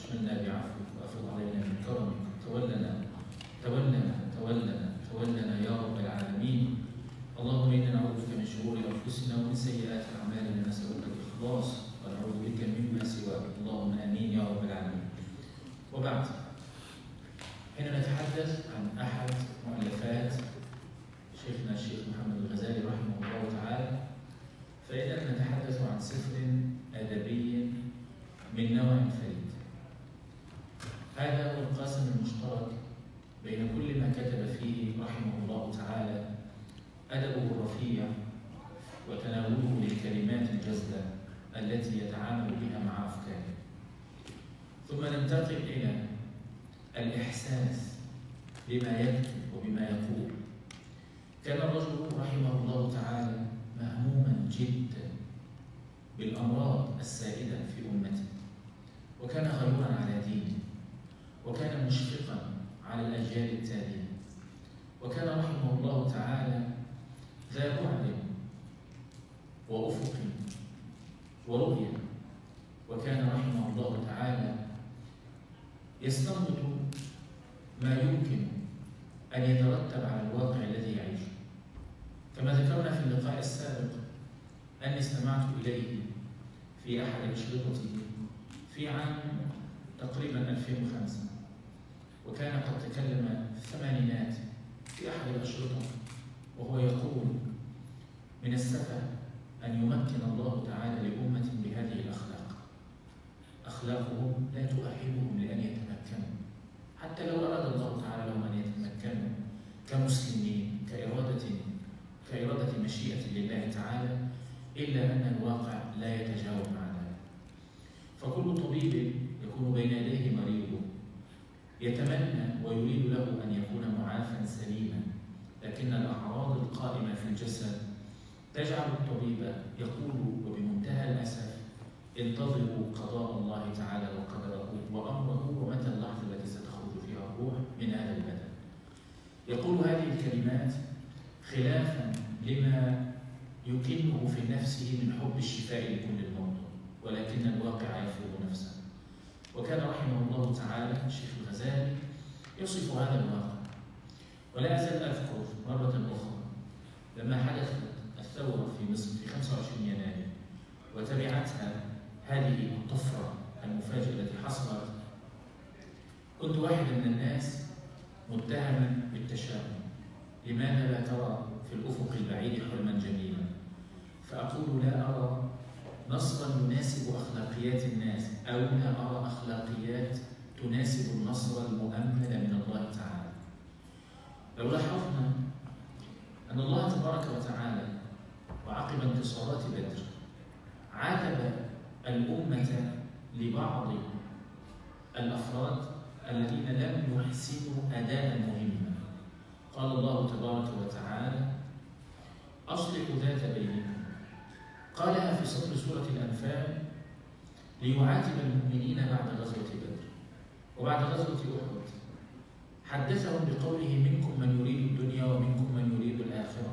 واشملنا بعفوك وافض علينا من كرمك تولنا تولنا تولنا تولنا يا رب العالمين اللهم انا نعوذ بك من شرور انفسنا ومن سيئات اعمالنا نسالك الاخلاص ونعوذ بك مما سواك اللهم امين يا رب العالمين وبعد حين نتحدث عن احد مؤلفات شيخنا الشيخ محمد الغزالي رحمه الله تعالى فإننا نتحدث عن سفر أدبي من نوع فريد هذا هو القاسم المشترك بين كل ما كتب فيه رحمه الله تعالى أدبه الرفيع وتناوله للكلمات الجزلة التي يتعامل بها مع أفكاره ثم ننتقل إلى الإحساس بما يكتب وبما يقول كان الرجل رحمه الله تعالى مهموما جدا بالامراض السائده في امته وكان غيورا على دينه وكان مشفقا على الاجيال التاليه وكان رحمه الله تعالى ذا بعد وافق ورؤيه وكان رحمه الله تعالى يستنبط ما يمكن ان يترتب على الواقع الذي يعيشه كما ذكرنا في اللقاء السابق أني استمعت إليه في أحد أشرطته في عام تقريبا 2005 وكان قد تكلم في الثمانينات في أحد الأشرطة وهو يقول من السفه أن يمكن الله تعالى لأمة بهذه الأخلاق أخلاقهم لا تؤهلهم لأن يتمكنوا حتى لو أراد الله تعالى لهم أن يتمكنوا كمسلمين كإرادة كإرادة مشيئة لله تعالى إلا أن الواقع لا يتجاوب مع ذلك فكل طبيب يكون بين يديه مريضه يتمنى ويريد له أن يكون معافى سليما لكن الأعراض القائمة في الجسد تجعل الطبيب يقول وبمنتهى الأسف انتظروا قضاء الله تعالى وقدره وأمره ومتى اللحظة التي ستخرج فيها الروح من هذا البدن يقول هذه الكلمات خلافا لما يكنه في نفسه من حب الشفاء لكل المرضى ولكن الواقع يفوق نفسه وكان رحمه الله تعالى الشيخ الغزالي يصف هذا الواقع ولا أزال أذكر مرة أخرى لما حدثت الثورة في مصر في 25 يناير وتبعتها هذه الطفرة المفاجئة التي حصلت كنت واحدا من الناس متهما بالتشاؤم لماذا لا ترى في الأفق البعيد حلما جميلا فأقول لا أرى نصرا يناسب أخلاقيات الناس أو لا أرى أخلاقيات تناسب النصر المؤمل من الله تعالى لو لاحظنا أن الله تبارك وتعالى وعقب انتصارات بدر عاتب الأمة لبعض الأفراد الذين لم يحسنوا أداء مهما قال الله تبارك وتعالى أصلحوا ذات بينكم قالها في صدر سورة الأنفال ليعاتب المؤمنين بعد غزوة بدر وبعد غزوة أحد حدثهم بقوله منكم من يريد الدنيا ومنكم من يريد الآخرة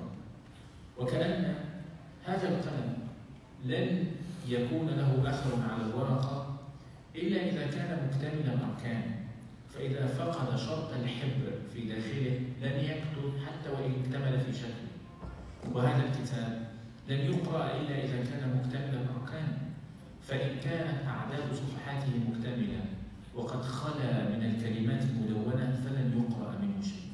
وكأن هذا القلم لن يكون له أثر على الورقة إلا إذا كان مكتمل الأركان فإذا فقد شرط الحبر في داخله لن يكتب حتى وإن اكتمل في شكله وهذا الكتاب لن يقرأ إلا إذا كان مكتمل الأركان فإن كانت أعداد صفحاته مكتملة وقد خلا من الكلمات المدونة فلن يقرأ منه شيء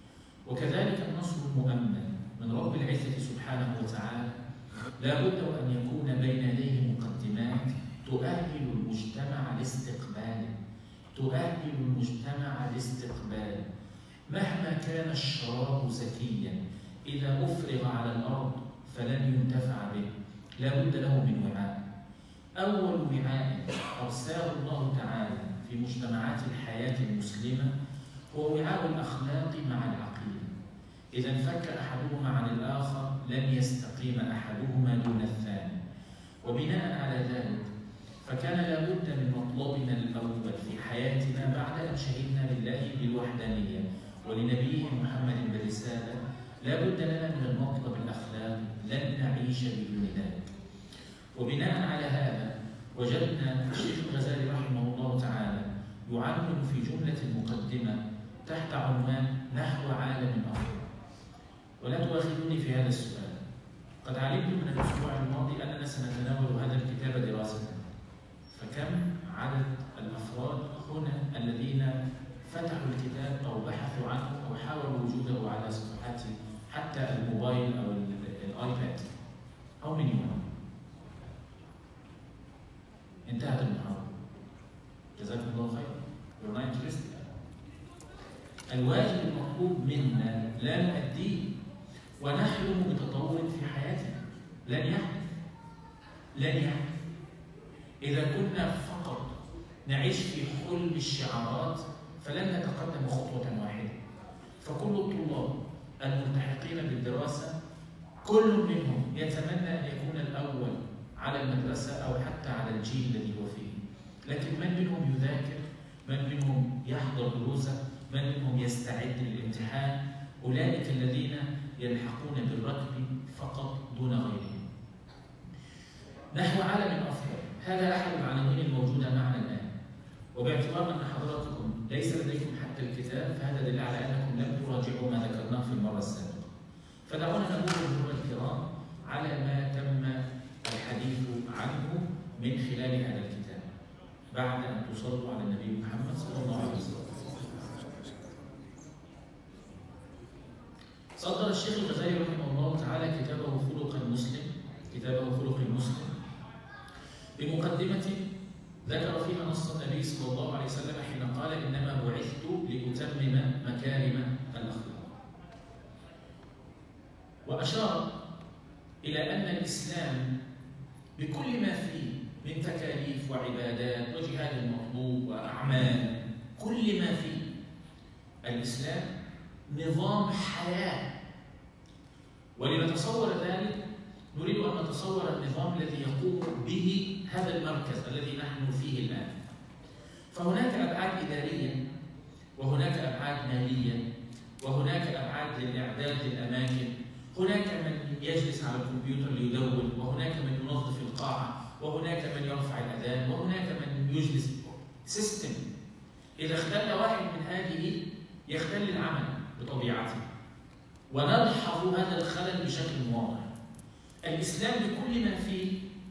وكذلك النصر المؤمن من رب العزة سبحانه وتعالى لا بد أن يكون بين يديه مقدمات تؤهل المجتمع لاستقباله تؤهل المجتمع لاستقباله مهما كان الشراب زكيا إذا أفرغ على الأرض فلن ينتفع به لا بد له من وعاء أول وعاء أرساه الله تعالى في مجتمعات الحياة المسلمة هو وعاء الأخلاق مع العقيدة إذا انفك أحدهما عن الآخر لن يستقيم أحدهما دون الثاني وبناء على ذلك فكان لابد من مطلبنا الأول في حياتنا بعد أن شهدنا لله بالوحدانية ولنبيه محمد بالرسالة لا بد لنا من المطلب الأخلاقي لن نعيش بدون ذلك وبناء على هذا وجدنا الشيخ الغزالي رحمه الله تعالى يعنون في جملة مقدمة تحت عنوان نحو عالم أفضل ولا تؤاخذوني في هذا السؤال قد علمت من الأسبوع الماضي أننا سنتناول هذا الكتاب دراسة فكم عدد الأفراد هنا الذين فتحوا الكتاب أو بحثوا عنه أو حاولوا وجوده على صفحات حتى الموبايل أو الآيباد How many one? انتهت المحاضرة جزاكم الله خير You're not interested الواجب المطلوب منا لا نؤديه ونحلم بتطور في حياتنا لن يحدث لن يحدث إذا كنا فقط نعيش في حلم الشعارات فلن نتقدم خطوة واحدة فكل الطلاب الملتحقين بالدراسة كل منهم يتمنى أن يكون الأول على المدرسة أو حتى على الجيل الذي هو فيه لكن من منهم يذاكر من منهم يحضر دروسه من منهم يستعد للامتحان أولئك الذين يلحقون بالركب فقط دون غيرهم نحو عالم أفضل هذا أحد العناوين الموجودة معنا الآن وباعتبار أن حضراتكم ليس لديكم حتى الكتاب فهذا دليل على أنكم لم تراجعوا ما ذكرناه في المرة السابقة فدعونا نقول أيها الكرام على ما تم الحديث عنه من خلال هذا الكتاب بعد أن تصلوا على النبي محمد صلى الله عليه وسلم صدر الشيخ الغزالي رحمه الله تعالى كتابه خلق المسلم كتابه خلق المسلم بمقدمة ذكر فيها نص النبي صلى الله عليه وسلم حين قال إنما بعثت لأتمم مكارم الأخلاق وأشار إلى أن الإسلام بكل ما فيه من تكاليف وعبادات وجهاد مطلوب وأعمال كل ما فيه الإسلام نظام حياة ولنتصور ذلك نريد أن نتصور النظام الذي يقوم به هذا المركز الذي نحن فيه الآن فهناك أبعاد إدارية وهناك أبعاد مالية وهناك أبعاد للإعداد للأماكن هناك من يجلس على الكمبيوتر ليدون وهناك من ينظف القاعة وهناك من يرفع الأذان وهناك من يجلس سيستم إذا اختل واحد من هذه يختل العمل بطبيعته ونلحظ هذا الخلل بشكل واضح الإسلام بكل ما فيه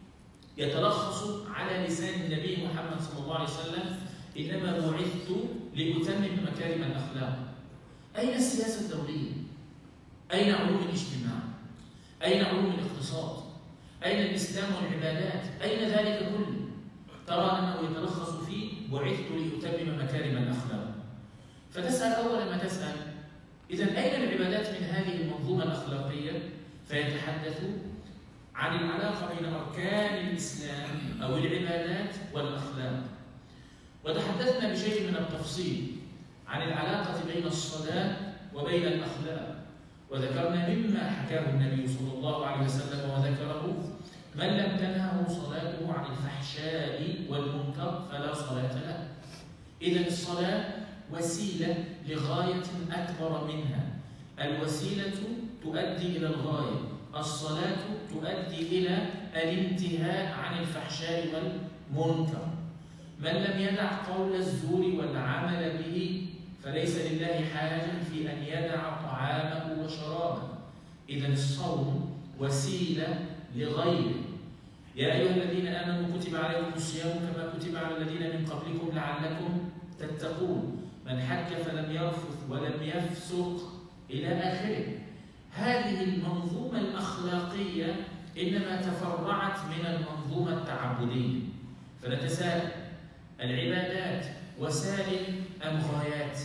يتلخص على لسان النبي محمد صلى الله عليه وسلم إنما بعثت لأتمم مكارم الأخلاق أين السياسة الدولية؟ أين علوم الاجتماع؟ أين علوم الاقتصاد؟ أين الإسلام والعبادات؟ أين ذلك كله؟ ترى أنه يتلخص في بعثت لأتمم مكارم الأخلاق فتسأل أول ما تسأل إذا أين العبادات من هذه المنظومة الأخلاقية؟ فيتحدث عن العلاقة بين أركان الإسلام أو العبادات والأخلاق وتحدثنا بشيء من التفصيل عن العلاقة بين الصلاة وبين الأخلاق وذكرنا مما حكاه النبي صلى الله عليه وسلم وذكره من لم تنهه صلاته عن الفحشاء والمنكر فلا صلاة له إذا الصلاة وسيلة لغاية أكبر منها الوسيلة تؤدي إلى الغاية الصلاة تؤدي إلى الانتهاء عن الفحشاء والمنكر من لم يدع قول الزور والعمل به فليس لله حاجة في أن يدع طعامه وشرابه إذا الصوم وسيلة لغيره يا أيها الذين آمنوا كتب عليكم الصيام كما كتب على الذين من قبلكم لعلكم تتقون من حج فلم يرفث ولم يفسق إلى آخره هذه المنظومة الأخلاقية إنما تفرعت من المنظومة التعبدية فنتساءل العبادات وسائل أم غايات؟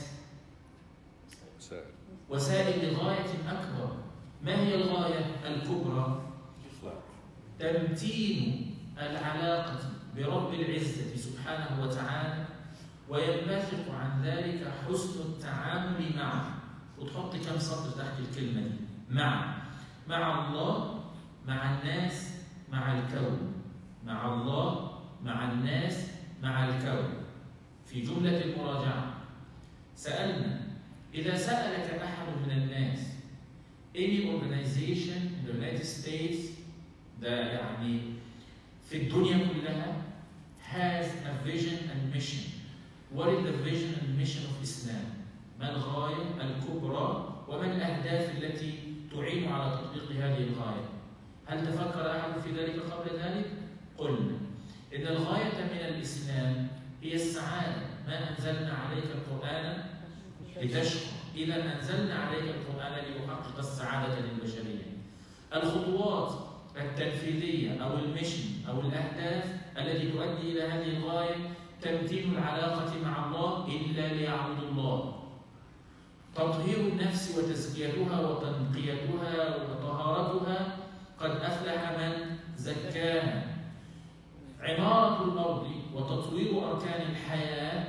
وسائل لغاية أكبر ما هي الغاية الكبرى؟ تمتين العلاقة برب العزة سبحانه وتعالى وينبثق عن ذلك حسن التعامل معه وتحط كم سطر تحت الكلمة دي مع مع الله مع الناس مع الكون مع الله مع الناس مع الكون في جملة المراجعة سألنا إذا سألك أحد من الناس any organization in the United States ده يعني في الدنيا كلها has a vision and mission What is the vision and mission of Islam? ما الغاية الكبرى وما الأهداف التي تعين على تطبيق هذه الغاية؟ هل تفكر أحد في ذلك قبل ذلك؟ قلنا إن الغاية من الإسلام هي السعادة ما أنزلنا عليك القرآن لتشكر إذا أنزلنا عليك القرآن ليحقق السعادة للبشرية الخطوات التنفيذية أو المشن أو الأهداف التي تؤدي إلى هذه الغاية تمتين العلاقة مع الله إلا ليعبدوا الله تطهير النفس وتزكيتها وتنقيتها وطهارتها قد أفلح من زكاها عمارة الأرض وتطوير أركان الحياة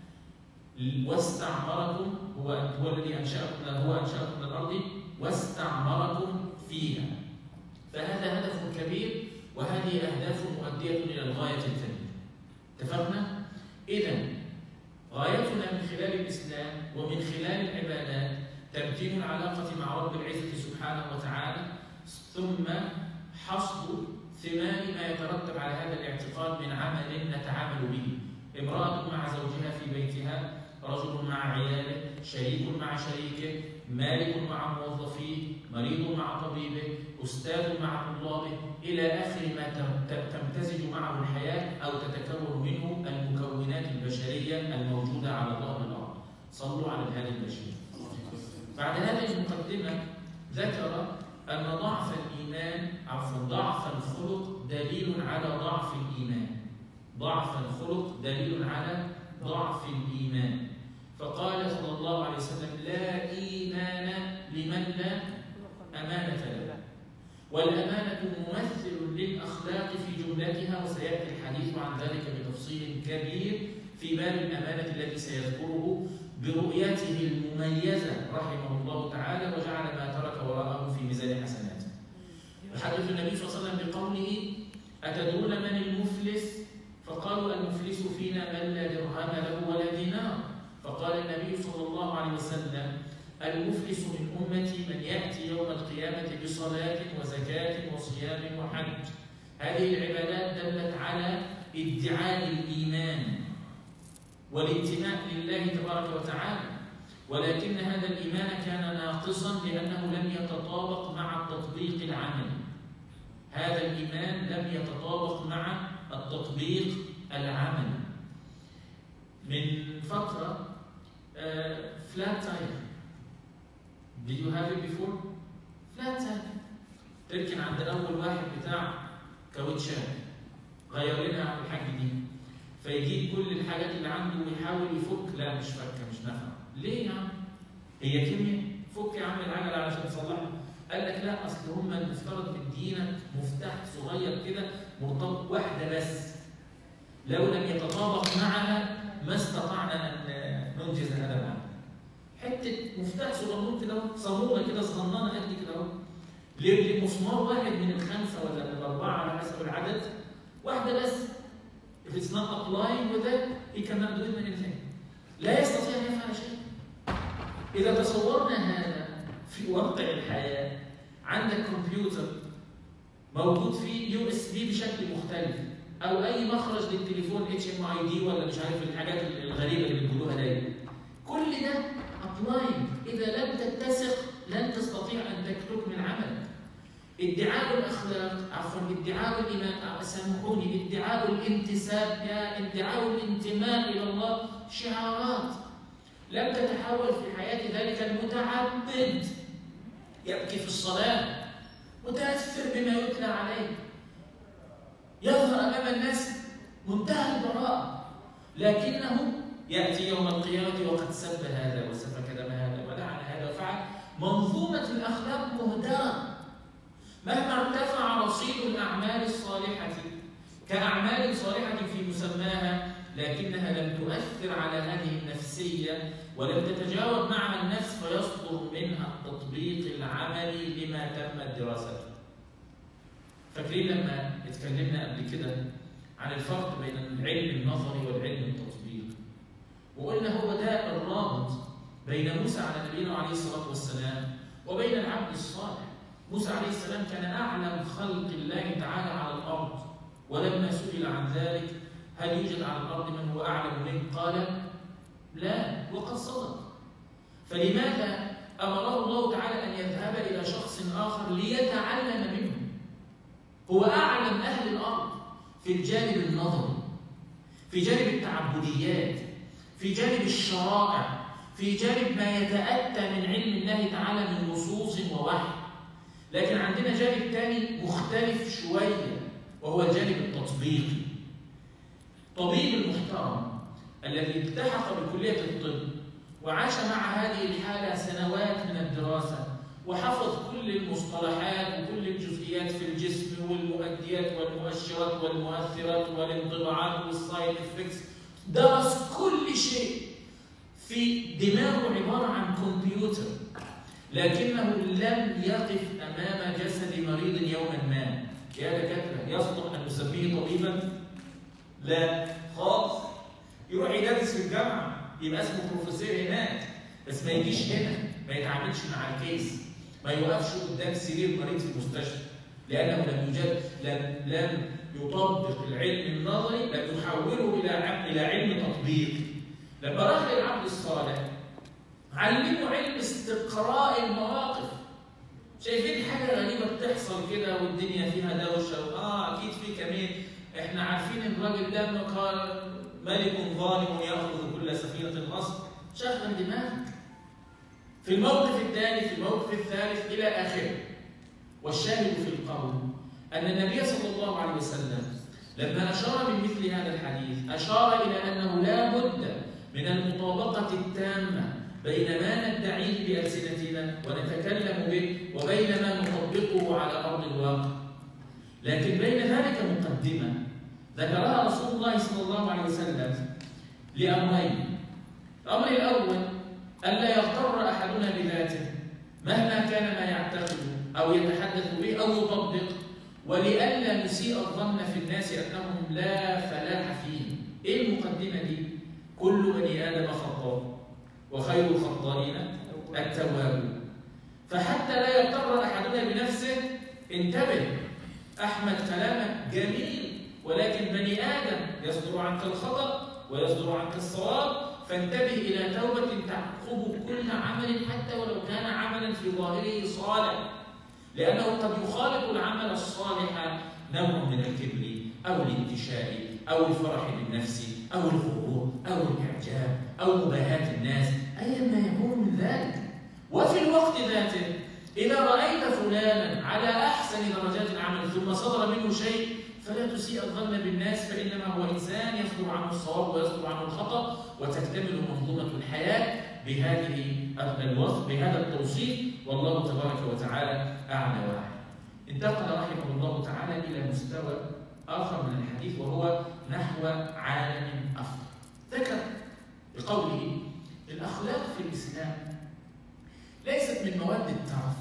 واستعمركم هو هو الذي أنشأكم هو أنشأكم من الأرض واستعمركم فيها فهذا هدف كبير وهذه أهداف مؤدية إلى الغاية الكبيرة اتفقنا؟ إذا غايتنا من خلال الإسلام ومن خلال العبادات تمتين العلاقة مع رب العزة سبحانه وتعالى ثم حصد ثمان ما يترتب على هذا الاعتقاد من عمل نتعامل به امرأة مع زوجها في بيتها رجل مع عياله شريك مع شريكه مالك مع موظفيه مريض مع طبيبه أستاذ مع طلابه إلى آخر ما تمتزج معه الحياة أو تتكون منه المكونات البشرية الموجودة على ظهر الأرض صلوا على الهادي البشري بعد هذه المقدمة ذكر أن ضعف الإيمان عفوا ضعف الخلق دليل على ضعف الإيمان ضعف الخلق دليل على ضعف الإيمان فقال صلى الله عليه وسلم لا إيمان لمن لا أمانة له والأمانة ممثل للأخلاق في جملتها وسيأتي الحديث عن ذلك بتفصيل كبير في باب الأمانة الذي سيذكره برؤيته المميزة رحمه الله تعالى وجعل ما ترك وراءه في ميزان حسناته يحدث النبي صلى الله عليه وسلم بقوله أتدرون من المفلس فقالوا المفلس فينا من لا درهم له ولا دينار فقال النبي صلى الله عليه وسلم المفلس من أمتي من يأتي يوم القيامة بصلاة وزكاة وصيام وحج هذه العبادات دلت على ادعاء الإيمان والانتماء لله تبارك وتعالى ولكن هذا الإيمان كان ناقصا لأنه لم يتطابق مع التطبيق العملي هذا الإيمان لم يتطابق مع التطبيق العملي من فترة فلات تاير Did you have it before? flat tire تركن عند أول واحد بتاع كاوتشات غير لنا الحاجة دي فيجيب كل الحاجات اللي عنده ويحاول يفك لا مش فكه مش نافعه ليه يا عم؟ هي كيمياء فك يا عم العجله علشان تصلحها قال لك لا اصل هم المفترض مدينك مفتاح صغير كده مرتبط واحده بس لو لم يتطابق معها ما استطعنا ان ننجز هذا العمل حته مفتاح صغنون كده صاموله كده صغننه قد كده اهو لمسمار واحد من الخمسه ولا من الاربعه على حسب العدد واحده بس If it's not applying with it, he cannot do anything. لا يستطيع أن يفعل شيء. إذا تصورنا هذا في واقع الحياة عندك كمبيوتر موجود فيه يو اس بي بشكل مختلف او اي مخرج للتليفون اتش ام اي دي ولا مش عارف الحاجات الغريبه اللي بتقولوها دايما كل ده ابلاينج اذا لم تتسق لن تستطيع ان تكمل عملك ادعاء الاخلاق عفوا ادعاء الايمان سامحوني ادعاء الانتساب يا ادعاء الانتماء الى الله شعارات لم تتحول في حياه ذلك المتعبد يبكي في الصلاه متاثر بما يتلى عليه يظهر امام الناس منتهى البراءه لكنه ياتي يوم القيامه وقد سب هذا وسفك دم هذا ولعن هذا وفعل منظومه الاخلاق مهدره مهما ارتفع رصيد الأعمال الصالحة كأعمال صالحة في مسماها لكنها لم تؤثر على هذه النفسية ولم تتجاوب مع النفس فيصدر منها التطبيق العملي لما تمت دراسته. فاكرين لما اتكلمنا قبل كده عن الفرق بين العلم النظري والعلم التطبيقي. وقلنا هو ده الرابط بين موسى على نبينا عليه الصلاة والسلام وبين العبد الصالح. موسى عليه السلام كان أعلم خلق الله تعالى على الأرض ولما سئل عن ذلك هل يوجد على الأرض من هو أعلم منه قال لا وقد صدق فلماذا أمره الله تعالى أن يذهب إلى شخص آخر ليتعلم منه هو أعلم أهل الأرض في الجانب النظري في جانب التعبديات في جانب الشرائع في جانب ما يتأتى من علم الله تعالى من نصوص ووحي لكن عندنا جانب ثاني مختلف شوية وهو الجانب التطبيقي طبيب المحترم الذي التحق بكلية الطب وعاش مع هذه الحالة سنوات من الدراسة وحفظ كل المصطلحات وكل الجزئيات في الجسم والمؤديات والمؤشرات والمؤثرات والانطباعات والسايد افكتس درس كل شيء في دماغه عبارة عن كمبيوتر لكنه لم يقف أمام جسد مريض يوما ما يا دكاترة يصلح أن نسميه طبيبا؟ لا خالص يروح يدرس في الجامعة يبقى اسمه بروفيسور هناك بس ما يجيش هنا ما يتعاملش مع الكيس ما يوقفش قدام سرير مريض في المستشفى لأنه لم يوجد لم لم يطبق العلم النظري بل يحوله إلى إلى علم تطبيقي لما راح للعبد الصالح علمه علم استقراء المواقف شايفين حاجة غريبة بتحصل كده والدنيا فيها دوشة اه أكيد في كمين احنا عارفين الراجل ده انه قال ملك ظالم ياخذ كل سفينه غصب شغل دماغك في الموقف الثاني في الموقف الثالث الى اخره والشاهد في القول ان النبي صلى الله عليه وسلم لما اشار من مثل هذا الحديث اشار الى انه لا بد من المطابقه التامه بين ما ندعيه بألسنتنا ونتكلم به وبين ما نطبقه على أرض الواقع لكن بين ذلك مقدمة ذكرها رسول الله صلى الله عليه وسلم لأمرين الأمر الأول ألا يغتر أحدنا بذاته مهما كان ما يعتقد أو يتحدث به أو يطبق ولئلا نسيء الظن في الناس أنهم لا فلاح فيهم إيه المقدمة دي؟ كل بني آدم خطاء وخير الخطائين التوابون فحتى لا يغتر أحدنا بنفسه انتبه أحمد كلامك جميل ولكن بني آدم يصدر عنك الخطأ ويصدر عنك الصواب فانتبه إلى توبة تعقب كل عمل حتى ولو كان عملا في ظاهره صالح لأنه قد يخالط العمل الصالح نوع من الكبر أو الانتشاء أو الفرح بالنفس أو الغرور أو الإعجاب أو مباهاة الناس أيا ما يكون من ذلك وفي الوقت ذاته إذا رأيت فلانا على أحسن درجات العمل ثم صدر منه شيء فلا تسيء الظن بالناس فإنما هو إنسان يصدر عنه الصواب ويصدر عنه الخطأ وتكتمل منظومة الحياة بهذه الوصف بهذا التوصيف والله تبارك وتعالى أعلى واحد. انتقل رحمه الله تعالى إلى مستوى آخر من الحديث وهو نحو عالم أفضل. ذكر بقوله الأخلاق في الإسلام ليست من مواد التعرف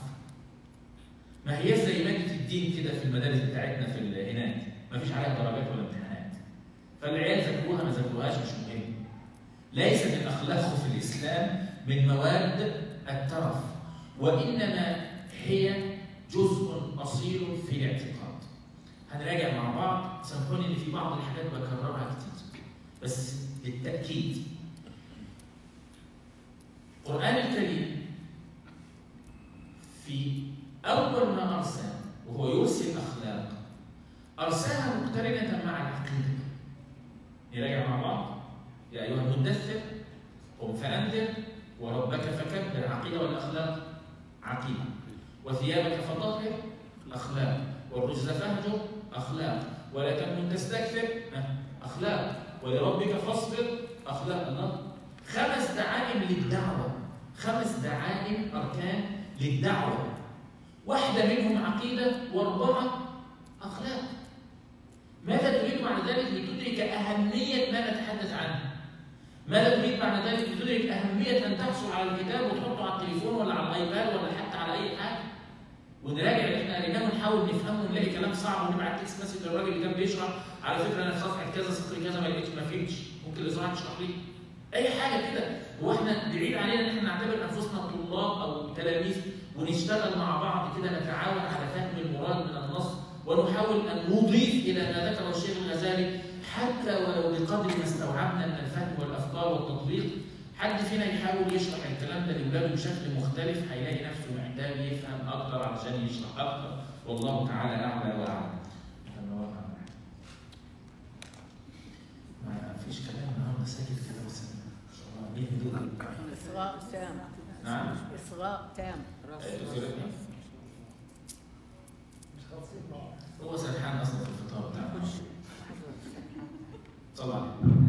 ما هي زي مادة الدين كده في المدارس بتاعتنا في هناك ما فيش عليها درجات ولا امتحانات فالعيال ذاكروها ما ذاكروهاش مش مهم ليست الأخلاق في الإسلام من مواد الترف وإنما هي جزء أصيل في الاعتقاد هنراجع مع بعض سامحوني ان في بعض الحاجات بكررها كتير بس للتأكيد القرآن الكريم في أول ما أرسل وهو يرسل الأخلاق أرسلها مقترنة مع العقيدة نراجع مع بعض يا أيها المدثر قم فأنذر وربك فكبر عقيدة والأخلاق عقيدة وثيابك فطهر أخلاق والرجز فهجر أخلاق ولا تكن تستكثر أخلاق ولربك فاصبر أخلاق الله خمس دعائم للدعوة خمس دعائم أركان للدعوة واحدة منهم عقيدة وأربعة أخلاق ماذا تريد بعد ذلك لتدرك أهمية ما نتحدث عنه ماذا تريد بعد ذلك لتدرك أهمية أن تحصل على الكتاب وتحطه على التليفون ولا على الأيباد ولا حتى على أي حاجة ونراجع اللي احنا قريناه ونحاول نفهمه ونلاقي كلام صعب ونبعت تكست مسج للراجل اللي كان بيشرح على فكره انا في صفحه كذا سطر كذا ما لقيتش ما فهمتش ممكن الاذاعه تشرح لي اي حاجه كده هو احنا بعيد علينا ان احنا نعتبر انفسنا طلاب او تلاميذ ونشتغل مع بعض كده نتعاون على فهم المراد من النص ونحاول ان نضيف الى ما ذكره الشيخ الغزالي حتى ولو بقدر ما استوعبنا من الفهم والافكار والتطبيق حد فينا يحاول يشرح الكلام ده لاولاده بشكل مختلف هيلاقي نفسه محتاج يفهم اكتر علشان يشرح اكتر والله تعالى اعلى واعلم. ما فيش كلام النهارده ساكت كده بس مين دول؟ إصغاء تام نعم إصغاء تام هو سرحان اصلا في الفطار بتاعه طبعا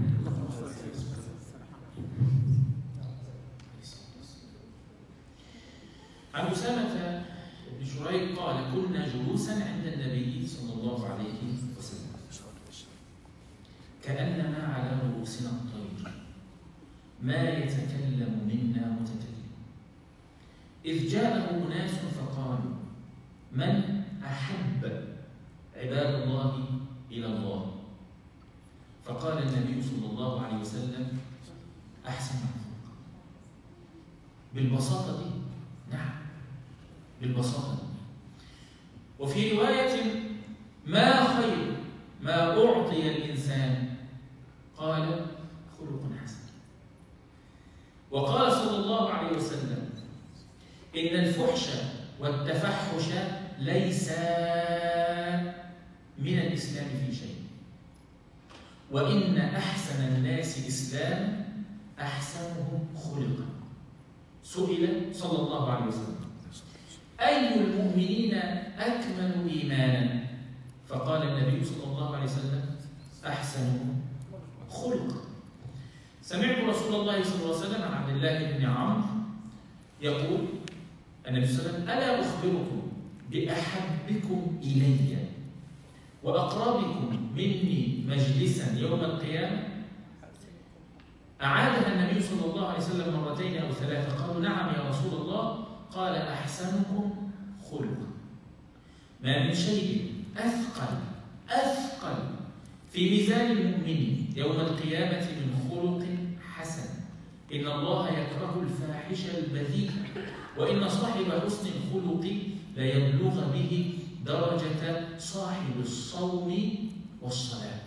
عن أسامة بن شريك قال كنا جلوسا عند النبي صلى الله عليه وسلم كأننا على رؤوسنا الطير ما يتكلم منا متكلم إذ جاءه أناس فقالوا من أحب عباد الله إلى الله فقال النبي صلى الله عليه وسلم أحسن الخلق بالبساطة دي نعم بالبساطة دي وفي رواية ما خير ما أعطي الإنسان قال خلق حسن وقال صلى الله عليه وسلم إن الفحش والتفحش ليس من الإسلام في شيء وإن أحسن الناس إسلام أحسنهم خلقا سئل صلى الله عليه وسلم أي المؤمنين أكمل إيمانا فقال النبي صلى الله عليه وسلم أحسنهم خلقا سمعت رسول الله صلى الله عليه وسلم عن عبد الله بن عمرو يقول النبي صلى الله عليه وسلم ألا أخبركم بأحبكم إلي وأقربكم مني مجلسا يوم القيامة أعادها النبي صلى الله عليه وسلم مرتين أو ثلاثة قالوا نعم يا رسول الله قال أحسنكم خلقا ما من شيء أثقل أثقل في ميزان المؤمن يوم القيامة من خلق حسن إن الله يكره الفاحش البذيء وإن صاحب حسن الخلق ليبلغ به درجة صاحب الصوم والصلاة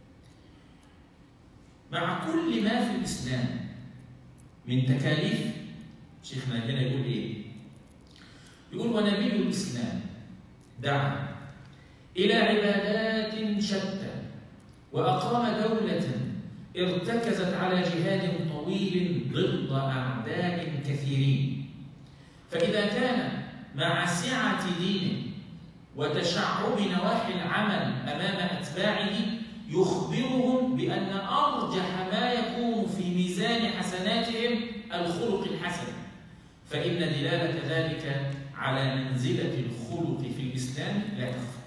مع كل ما في الإسلام من تكاليف شيخنا هنا يقول إيه؟ يقول ونبي الإسلام دعا إلى عبادات شتى وأقام دولة ارتكزت على جهاد طويل ضد أعداء كثيرين فإذا كان مع سعة دينه وتشعب نواحي العمل أمام أتباعه يخبرهم بأن أرجح ما يكون في ميزان حسناتهم الخلق الحسن فإن دلالة ذلك على منزلة الخلق في الإسلام لا تخفى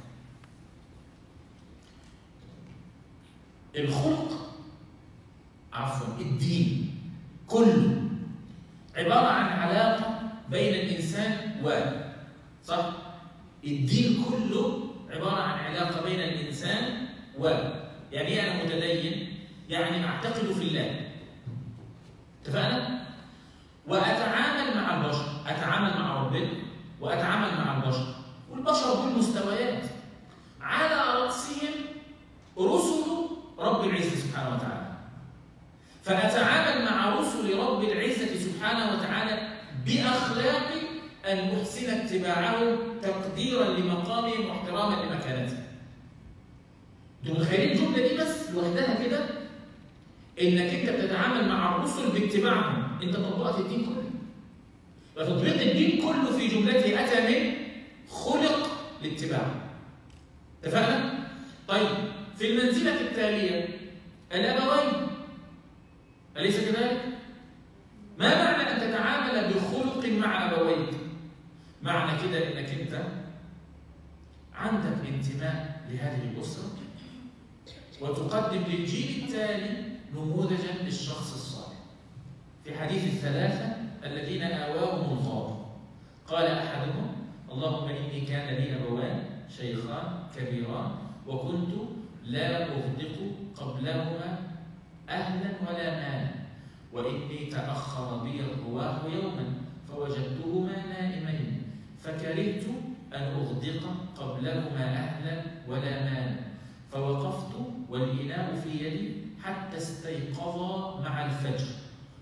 الخلق عفوا الدين كله عبارة عن علاقة بين الإنسان و صح؟ الدين كله عبارة عن علاقة بين الإنسان و يعني إيه أنا متدين؟ يعني أعتقد في الله اتفقنا؟ وأتعامل مع البشر أتعامل مع ربنا وأتعامل مع البشر والبشر دول مستويات على رأسهم رسل رب العزة سبحانه وتعالى فأتعامل مع رسل رب العزة سبحانه وتعالى بأخلاق أن أحسن اتباعهم تقديرا لمقامهم واحتراما لمكانتهم. انتوا متخيلين الجملة دي بس لوحدها كده إنك أنت بتتعامل مع الرسل باتباعهم، أنت طبقت الدين كله. فتطبيق الدين كله في جملته أتى من خلق لاتباع. اتفقنا؟ طيب في المنزلة التالية الأبوين أليس كذلك؟ ما معنى أن تتعامل بخلق مع أبويك؟ معنى كده إنك أنت عندك انتماء لهذه الأسرة وتقدم للجيل التالي نموذجا للشخص الصالح. في حديث الثلاثة الذين آواهم الله قال أحدهم اللهم إني كان لي أبوان شيخان كبيران وكنت لا أغدق قبلهما أهلا ولا مالا وإني تأخر بي الرواه يوما فوجدتهما نائمين فكرهت أن أغدق قبلهما أهلا ولا مالا فوقفت والإناء في يدي حتى استيقظا مع الفجر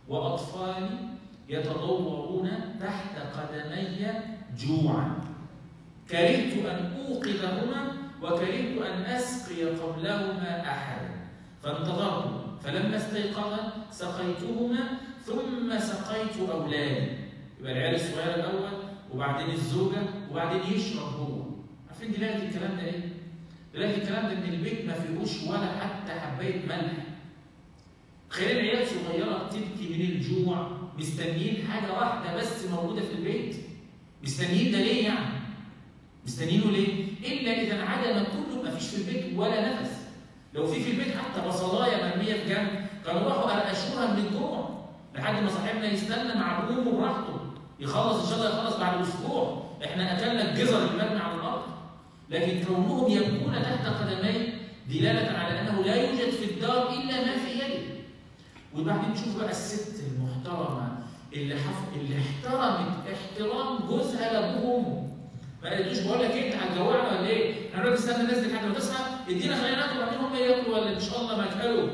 وأطفالي يتضوعون تحت قدمي جوعا كرهت أن أوقظهما وكرهت أن أسقي قبلهما أحدا فانتظرت فلما استيقظا سقيتهما ثم سقيت أولادي يبقى العيال الصغيرة الأول وبعدين الزوجة وبعدين يشرب هو عارفين دلوقتي الكلام ده إيه؟ دلوقتي الكلام ده إن البيت ما فيهوش ولا حتى حباية ملح تخيل عيال صغيرة تبكي من الجوع مستنيين حاجة واحدة بس موجودة في البيت مستنيين ده ليه يعني؟ مستنيينه ليه؟ إلا إذا انعدم كله ما فيش في البيت ولا نفس لو في في البيت حتى بصلايه مرميه في جنب كانوا راحوا قرقشوها من الجوع لحد ما صاحبنا يستنى مع ابوه براحته يخلص ان شاء الله يخلص بعد اسبوع احنا اكلنا الجزر المرمي على الارض لكن كونهم يبكون تحت قدمي دلاله على انه لا يوجد في الدار الا ما في يده وبعدين تشوف بقى الست المحترمه اللي حف... اللي احترمت احترام جوزها لابوه وامه ما قالتوش بقول لك انت هتجوعنا ولا ايه؟ احنا دلوقتي استنى الناس دي لحد ما تصحى ادينا خلينا ناكل وبعدين هم ياكلوا ولا ان شاء الله ما ياكلوا.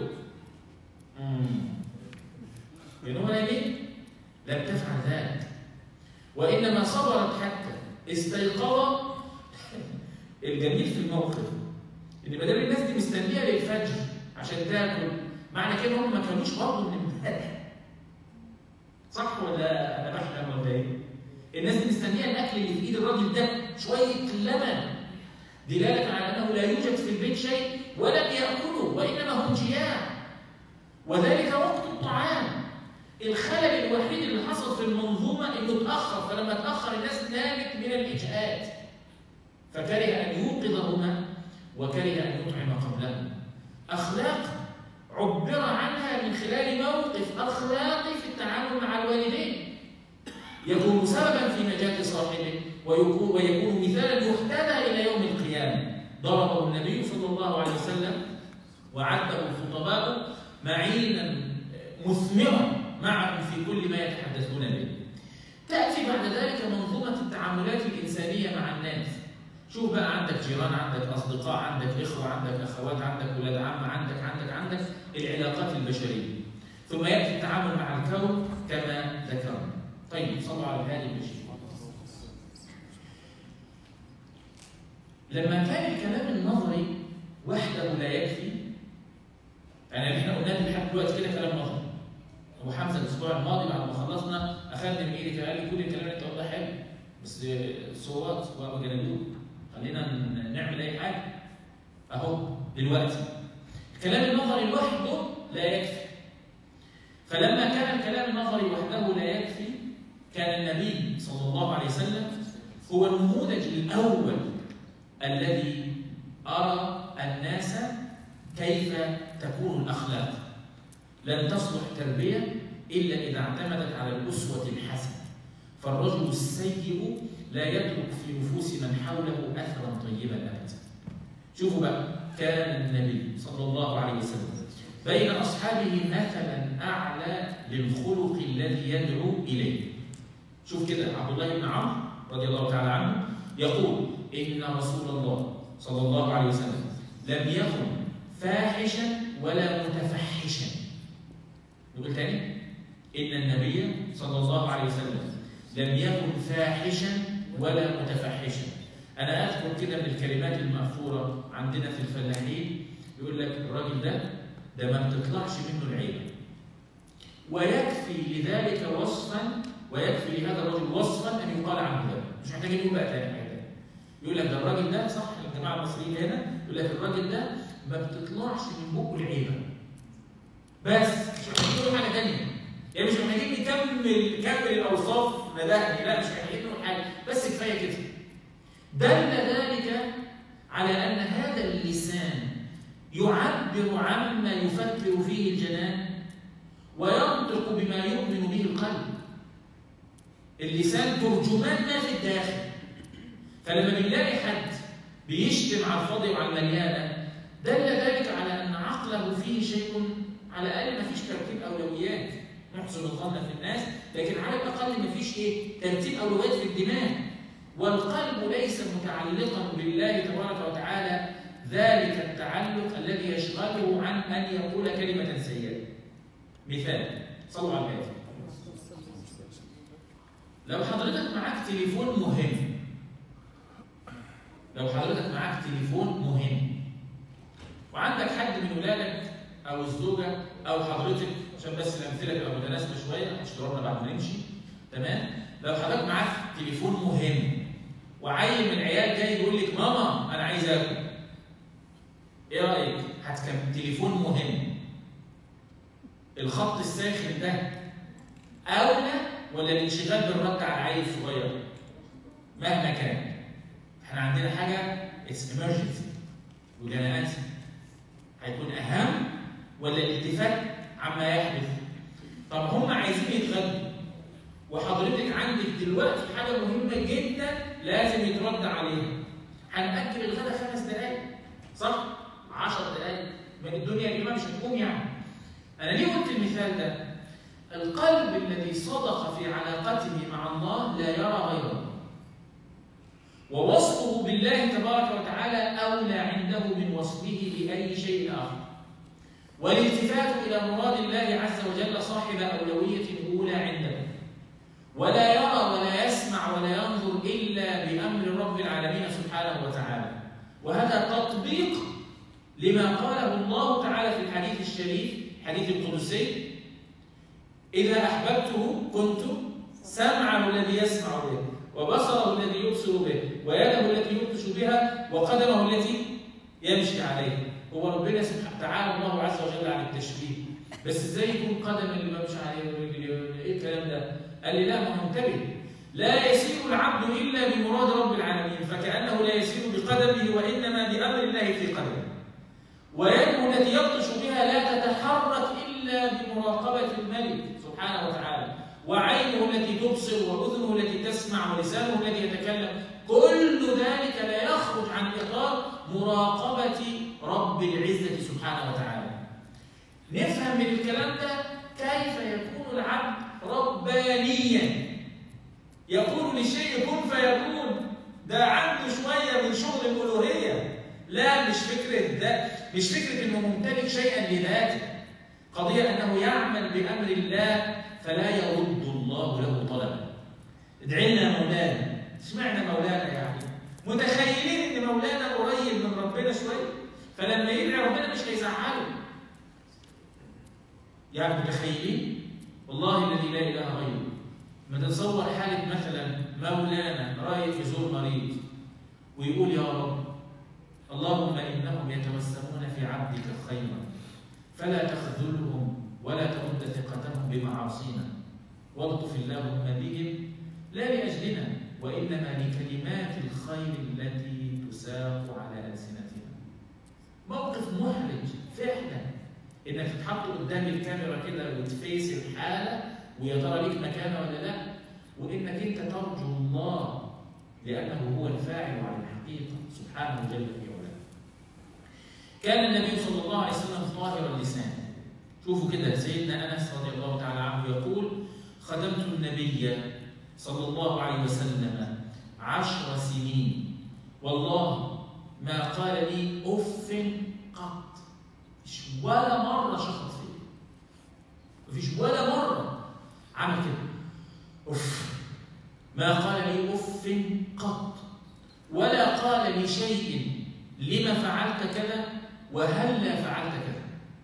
بينما ليه؟ لم تفعل ذلك. وانما صبرت حتى استيقظ الجميل في الموقف ان ما دام الناس دي مستنيه للفجر عشان تاكل معنى كده هم ما كانوش برضه من امبارح. صح ولا انا بحلم ولا ايه؟ الناس دي مستنيه الاكل اللي في ايد الراجل ده شويه لبن دلاله على انه لا يوجد في البيت شيء ولم ياكلوا وانما هم جياع وذلك وقت الطعام الخلل الوحيد اللي حصل في المنظومه انه اتاخر فلما اتاخر الناس نامت من الاجهاد فكره ان يوقظهما وكره ان يطعم قبلهما اخلاق عبر عنها من خلال موقف اخلاقي في التعامل مع الوالدين يكون سببا في نجاة صاحبه ويكون, ويكون مثالا يهتدى إلى يوم القيامة ضربه النبي صلى الله عليه وسلم وعده الخطباء معينا مثمرا معهم في كل ما يتحدثون به تأتي بعد ذلك منظومة التعاملات الإنسانية مع الناس شوف بقى عندك جيران عندك أصدقاء عندك إخوة عندك أخوات عندك ولاد عم عندك عندك عندك العلاقات البشرية ثم يأتي التعامل مع الكون كما ذكرنا طيب صلوا على الهادي المجيد لما كان الكلام النظري وحده لا يكفي يعني احنا قلنا لحد دلوقتي كده كلام نظري ابو حمزه الاسبوع الماضي بعد ما خلصنا اخذني من ايدي قال لي كل الكلام اللي انت قلته حلو بس صوت وجنبوه خلينا نعمل اي حاجه اهو دلوقتي الكلام النظري لوحده لا يكفي فلما كان الكلام النظري وحده لا يكفي كان النبي صلى الله عليه وسلم هو النموذج الأول الذي أرى الناس كيف تكون الأخلاق لن تصلح تربية إلا إذا اعتمدت على الأسوة الحسنة فالرجل السيء لا يترك في نفوس من حوله أثرا طيبا أبدا شوفوا بقى كان النبي صلى الله عليه وسلم بين أصحابه مثلا أعلى للخلق الذي يدعو إليه شوف كده عبد الله بن عمرو رضي الله تعالى عنه يقول ان رسول الله صلى الله عليه وسلم لم يكن فاحشا ولا متفحشا نقول تاني ان النبي صلى الله عليه وسلم لم يكن فاحشا ولا متفحشا انا اذكر كده من الكلمات المأثورة عندنا في الفلاحين يقول لك الراجل ده ده ما بتطلعش منه العيبه ويكفي لذلك وصفا ويكفي لهذا الرجل وصفا ان يقال عنه ذلك مش محتاجين نقول بقى تاني حاجه يقول لك ده الراجل ده صح الجماعه المصريين هنا يقول لك الراجل ده ما بتطلعش من بقه العيبه بس مش محتاجين نقول حاجه ثانيه يعني مش محتاجين نكمل كمل الاوصاف ندهني لا مش محتاجين نقول حاجه بس كفايه كده دل ذلك على ان هذا اللسان يعبر عما يفكر فيه الجنان وينطق بما يؤمن به القلب اللسان ترجمان ما في الداخل فلما بنلاقي حد بيشتم على الفاضي وعلى المليانه دل ذلك على ان عقله فيه شيء على الاقل ما فيش ترتيب اولويات نحسن الظن في الناس لكن على الاقل ما فيش ايه ترتيب اولويات في الدماغ والقلب ليس متعلقا بالله تبارك وتعالى ذلك التعلق الذي يشغله عن ان يقول كلمه سيئه مثال صلوا على النبي لو حضرتك معاك تليفون مهم لو حضرتك معاك تليفون مهم وعندك حد من ولادك او الزوجه او حضرتك عشان بس الامثله تبقى متناسبه شويه مش ضرورنا بعد ما نمشي تمام لو حضرتك معاك تليفون مهم وعيل من العيال جاي يقول لك ماما انا عايز اكل ايه رايك هتكلم تليفون مهم الخط الساخن ده اولى ولا الانشغال بالرد على العيل الصغير مهما كان احنا عندنا حاجه اتس emergency وجنات هيكون اهم ولا الالتفات عما يحدث طب هم عايزين يتغدوا وحضرتك عندك دلوقتي حاجه مهمه جدا لازم يترد عليها هنأكل الغدا خمس دقائق صح؟ 10 دقائق ما الدنيا يا جماعه مش هتقوم يعني انا ليه قلت المثال ده؟ القلب الذي صدق في علاقته مع الله لا يرى غيره ووصفه بالله تبارك وتعالى أولى عنده من وصفه بأي شيء آخر والالتفات إلى مراد الله عز وجل صاحب أولوية أولى عنده ولا يرى ولا يسمع ولا ينظر إلا بأمر رب العالمين سبحانه وتعالى وهذا تطبيق لما قاله الله تعالى في الحديث الشريف حديث القدسي إذا أحببته كنت سمعه الذي يسمع به وبصره الذي يبصر به ويده التي يبطش بها وقدمه التي يمشي عليها هو ربنا سبحانه تعالى الله عز وجل عن التشبيه بس ازاي يكون قدم اللي بمشي عليه ورجلي ايه الكلام ده؟ قال لي لا ما هو انتبه لا يسير العبد الا بمراد رب العالمين فكانه لا يسير بقدمه وانما بامر الله في قدمه ويده التي يبطش بها لا تتحرك الا بمراقبه الملك سبحانه وتعالى وعينه التي تبصر واذنه التي تسمع ولسانه الذي يتكلم كل ذلك لا يخرج عن اطار مراقبه رب العزه سبحانه وتعالى نفهم من الكلام ده كيف يكون العبد ربانيا يقول للشيء كن فيكون ده عنده شويه من شغل الالوهيه لا مش فكره ده مش فكره انه ممتلك شيئا لذاته قضيه انه يعمل بامر الله فلا يرد الله له طلبا ادعي لنا مولانا اشمعنى مولانا يعني متخيلين ان مولانا قريب من ربنا شويه فلما يدعي ربنا مش هيزعله يعني متخيلين والله الذي لا اله غيره ما تتصور حاله مثلا مولانا رايح يزور مريض ويقول يا رب اللهم انهم يتوسمون في عبدك خيرا فلا تخذلهم ولا ترد ثقتهم بمعاصينا والطف اللهم بهم لا لاجلنا وانما لكلمات الخير التي تساق على السنتنا موقف محرج فعلا انك تتحط قدام الكاميرا كده وتفيس الحاله ويا ترى ليك مكانه ولا لا وانك انت ترجو الله لانه هو الفاعل على الحقيقه سبحانه جل في علاه كان النبي صلى الله عليه وسلم طاهر اللسان شوفوا كده سيدنا انس رضي الله تعالى عنه يقول خدمت النبي صلى الله عليه وسلم عشر سنين والله ما قال لي اف قط مش ولا مره شخط فيا مفيش ولا مره عمل كده اف ما قال لي اف قط ولا قال لي شيء لما فعلت كذا وهلا فعلت كذا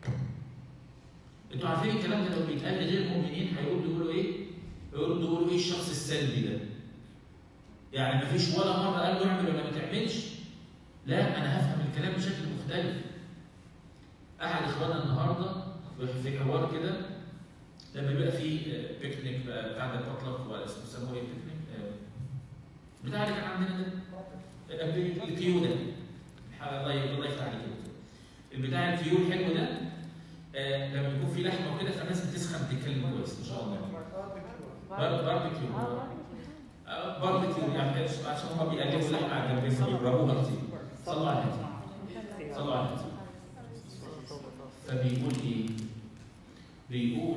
انتوا عارفين الكلام ده لو بيتقال لغير المؤمنين هيقولوا يقولوا ايه؟ يقولوا يقولوا ايه الشخص السلبي ده؟ يعني مفيش ولا مره قال له اعمل ولا ما تعملش؟ لا انا هفهم الكلام بشكل مختلف. احد اخواننا النهارده في حوار كده لما بيبقى في بيكنيك بتاع ده بطلق ولا اسمه بيسموه ايه بيكنيك؟ بتاع اللي كان عندنا ده الكيو ده الله الله يفتح عليك البتاع الكيو الحلو ده آه لما يكون في لحمه وكده فالناس بتسخن تتكلم كويس ان شاء الله باربيكيو آه باربيكيو يعني عشان هم بيقلبوا اللحمه على الجنبين فبيضربوها كتير صلوا على النبي صلوا على النبي فبيقول ايه؟ بيقول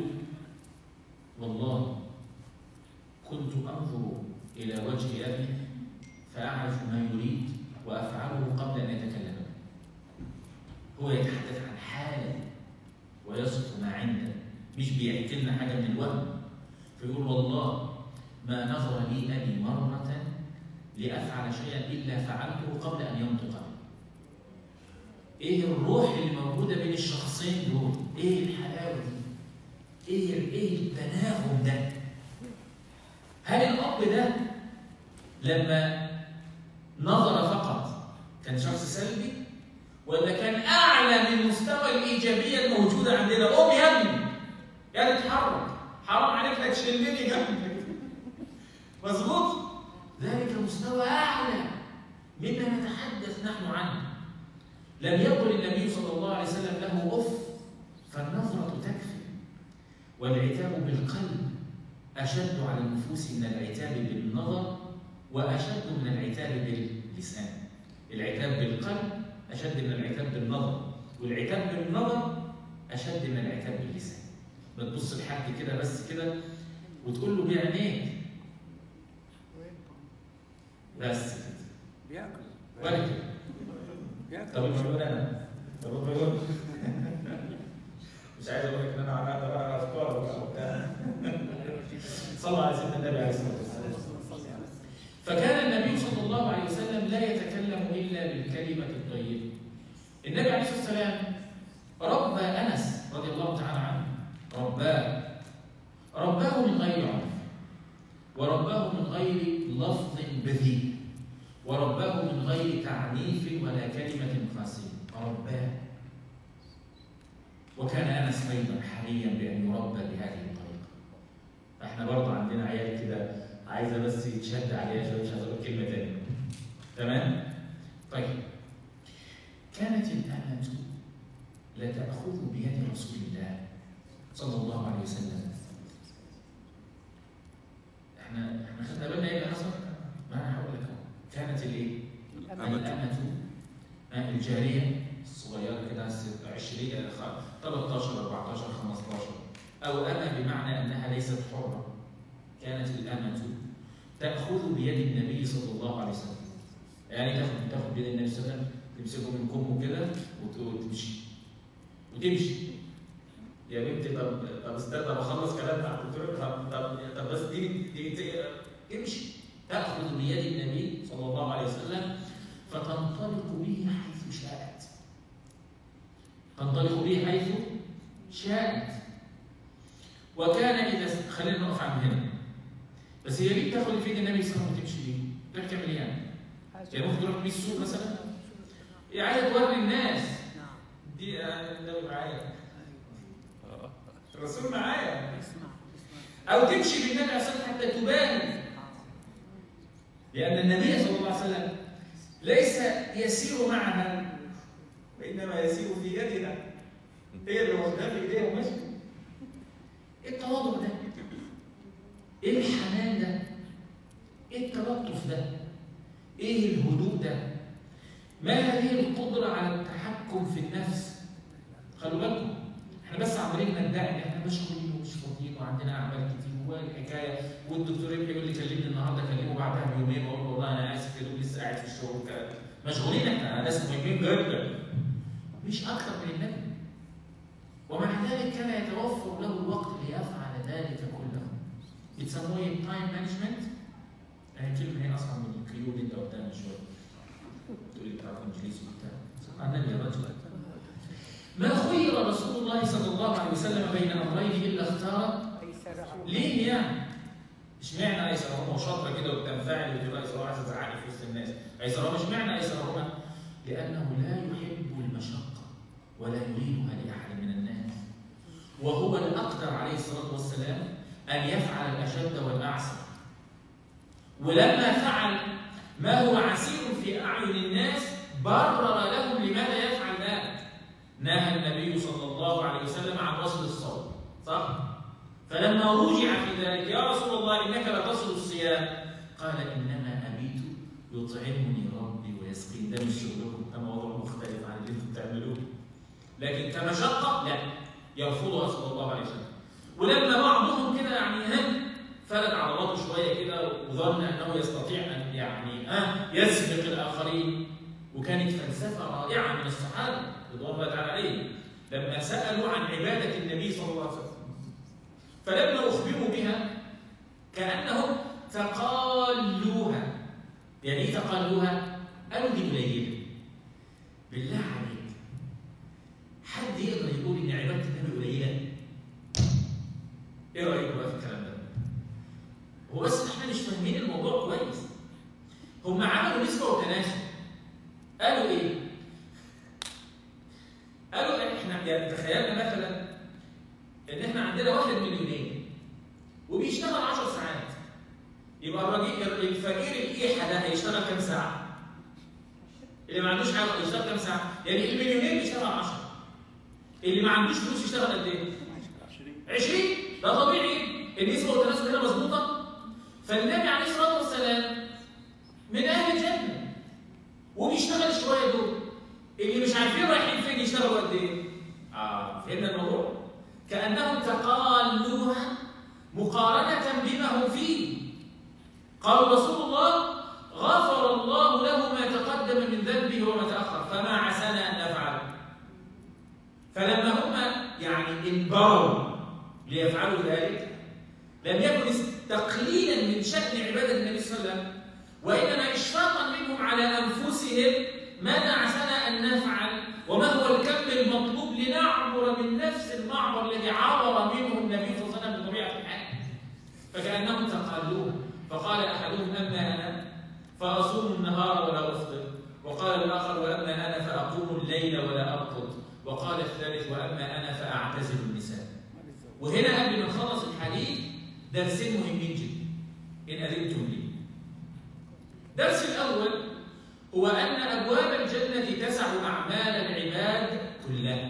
والله كنت انظر الى وجه ابي فاعرف ما يريد وافعله قبل ان يتكلم هو يتحدث عن حاله ويصف ما عنده مش بيحكي لنا حاجه من الوهم فيقول والله ما نظر لي ابي مره لافعل شيئا الا فعلته قبل ان ينطق به. ايه الروح اللي موجوده بين الشخصين دول؟ ايه الحلاوه دي؟ ايه ايه التناغم ده؟ هل الاب ده لما نظر فقط كان شخص سلبي ولا كان اعلى من مستوى الايجابيه الموجوده عندنا قوم يا ابني يا اتحرك حرام عليك لا تشلني جنبك مظبوط ذلك مستوى اعلى مما نتحدث نحن عنه لم يقل النبي صلى الله عليه وسلم له اف فالنظره تكفي والعتاب بالقلب اشد على النفوس من العتاب بالنظر واشد من العتاب باللسان العتاب بالقلب اشد من العتاب بالنظر والعتاب بالنظر اشد من العتاب باللسان ما تبص لحد كده بس كده وتقول له بعينيك بس كده بياكل ولا كده بياكل طب مش بقول انا طب بقول مش عايز اقول لك ان انا عمال بقى افكار وبتاع صلى على سيدنا النبي عليه الصلاه والسلام فكان النبي صلى الله عليه وسلم لا يتكلم الا بالكلمه الطيبه النبي عليه الصلاه والسلام ربى انس رضي الله تعالى عنه رباه رباه من غير عنف ورباه من غير لفظ بذيء ورباه من غير تعنيف ولا كلمة قاسية رباه وكان أنس أيضا حريا بأن يربى بهذه الطريقة احنا برضه عندنا عيال كده عايزة بس يتشد عليها شوية مش عايز أقول كلمة تانية تمام؟ طيب كانت الأمة لا تأخذ بيد رسول الله صلى الله عليه وسلم احنا احنا خدنا بالنا ايه اللي حصل؟ ما انا هقول لك اهو كانت الايه؟ الأمة آه، الجارية الصغيرة كده ست- 20 خ- 13 14 15 أو أمة بمعنى أنها ليست حرة كانت الأمة تأخذ بيد النبي صلى الله عليه وسلم يعني تاخد تاخد بيد النبي صلى الله عليه وسلم تمسكه من كمه كده وت- وتمشي وتمشي يا بنتي طب طب استنى بخلص كلام مع الدكتور طب طب طب بس دي دي دي- امشي تأخذ بيد النبي صلى الله عليه وسلم فتنطلق به حيث شاءت تنطلق به حيث شاءت وكان إذا خلينا نقف عند هنا بس هي ليه بتاخد في ايد النبي صلى الله عليه وسلم وتمشي بيه؟ تروح تعمل ايه يعني؟ يعني ممكن تروح بيه السوق مثلا؟ هي عايزه توري الناس نعم دي أنا النبي معايا الرسول معايا اسمع او تمشي بالنبي عليه الصلاه والسلام حتى تبان لأن النبي صلى الله عليه وسلم ليس يسير معها وإنما يسير في يدها هي اللي واخدها في إيديها وماشي إيه التواضع ده؟ إيه الحنان ده؟ إيه التلطف ده؟ إيه الهدوء ده؟ ما هذه القدرة على التحكم في النفس؟ خلوا بالكم احنا بس عمالين ندعي ان احنا مشغولين ومش فاضيين وعندنا اعمال كتير والحكايه والدكتور ابني يقول لي كلمني النهارده كلمه بعدها بيومين واقول له والله انا اسف يا دوب لسه قاعد في الشغل وكده. مشغولين احنا ناس مهمين جدا مش اكثر من النبي ومع ذلك كان يتوفر له الوقت ليفعل ذلك كله بتسموه تايم مانجمنت يعني كلمه هي اصلا من الكيو اللي انت قلتها من شويه تقول لي بتعرف انجليزي وبتاع النبي يا رجل ما خير رسول الله صلى الله عليه وسلم بين امرين الا اختار ايسرهم ليه يعني؟ اشمعنى ايسرهما وشاطره كده وبتنفعل وتبقى ايسرهما عايزه تزعقني في وسط الناس ايسرهما اشمعنى ايسرهما؟ لانه لا يحب المشقه ولا يريدها لاحد من الناس وهو الاقدر عليه الصلاه والسلام ان يفعل الاشد والاعسر ولما فعل ما هو عسير في اعين الناس برر لهم لماذا يفعل ذلك نهى النبي صلى الله عليه وسلم عن وصل الصوم صح؟ فلما رجع في ذلك يا رسول الله انك لا تصل الصيام قال انما ابيت يطعمني ربي ويسقين ده مش شغلكم ده موضوع مختلف عن اللي انتم بتعملوه لكن كمشقه لا يرفضها صلى الله عليه وسلم ولما بعضهم كده يعني هم فلت عضلاته شويه كده وظن انه يستطيع ان يعني ها يسبق الاخرين وكانت فلسفه رائعه من الصحابه رضوان الله تعالى عليهم لما سالوا عن عباده النبي صلى الله عليه وسلم فلما أخبروا بها كأنهم تقالوها يعني إيه تقالوها؟ قالوا دي قليلة بالله عليك حد يقدر يقول إن عبادة النبي قليلة؟ إيه رأيكم بقى في الكلام ده؟ هو بس إحنا مش فاهمين الموضوع كويس هم عملوا نسبة وتناسب قالوا إيه؟ قالوا إحنا يعني تخيلنا مثلا إن إحنا عندنا واحد مليونير وبيشتغل 10 ساعات يبقى الراجل الفقير الإيحة ده هيشتغل كام ساعة؟ اللي ما عندوش حاجة يشتغل كام ساعة؟ يعني المليونير بيشتغل 10 اللي ما عندوش فلوس يشتغل قد إيه؟ 20 ده طبيعي النسبة والتناسب هنا مظبوطة فالنبي عليه الصلاة والسلام من أهل الجنة وبيشتغل شوية دول اللي مش عارفين رايحين فين يشتغلوا قد إيه؟ آه فهمنا الموضوع؟ كأنهم تقالوها مقارنة بما هم فيه قال رسول الله غفر الله له ما تقدم من ذنبه وما تأخر فما عسانا أن نفعل فلما هم يعني انبروا ليفعلوا ذلك لم يكن تقليلا من شأن عبادة النبي صلى الله عليه وسلم وإنما إشفاقا منهم على أنفسهم ماذا عسانا أن نفعل وما هو الكم المطلوب لنعبر من نفس المعبر الذي عبر منه النبي صلى الله عليه وسلم بطبيعة الحال فكأنهم تقالوه فقال أحدهم أما أنا فأصوم النهار ولا أفطر وقال الآخر وأما أنا فأقوم الليل ولا أرقد وقال الثالث وأما أنا فأعتزل النساء وهنا قبل ما نخلص الحديث درسين مهمين جدا إن أذنتم لي الدرس الأول هو أن أبواب الجنة تسع أعمال العباد كلها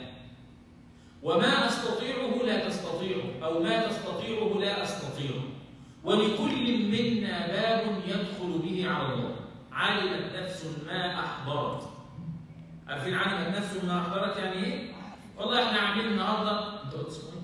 وما أستطيعه لا تستطيعه أو ما تستطيعه لا أستطيعه ولكل منا باب يدخل به على الله علمت نفس ما أحضرت عارفين علمت نفس ما أحضرت يعني إيه؟ والله إحنا عاملين النهاردة أنت قلت اسمه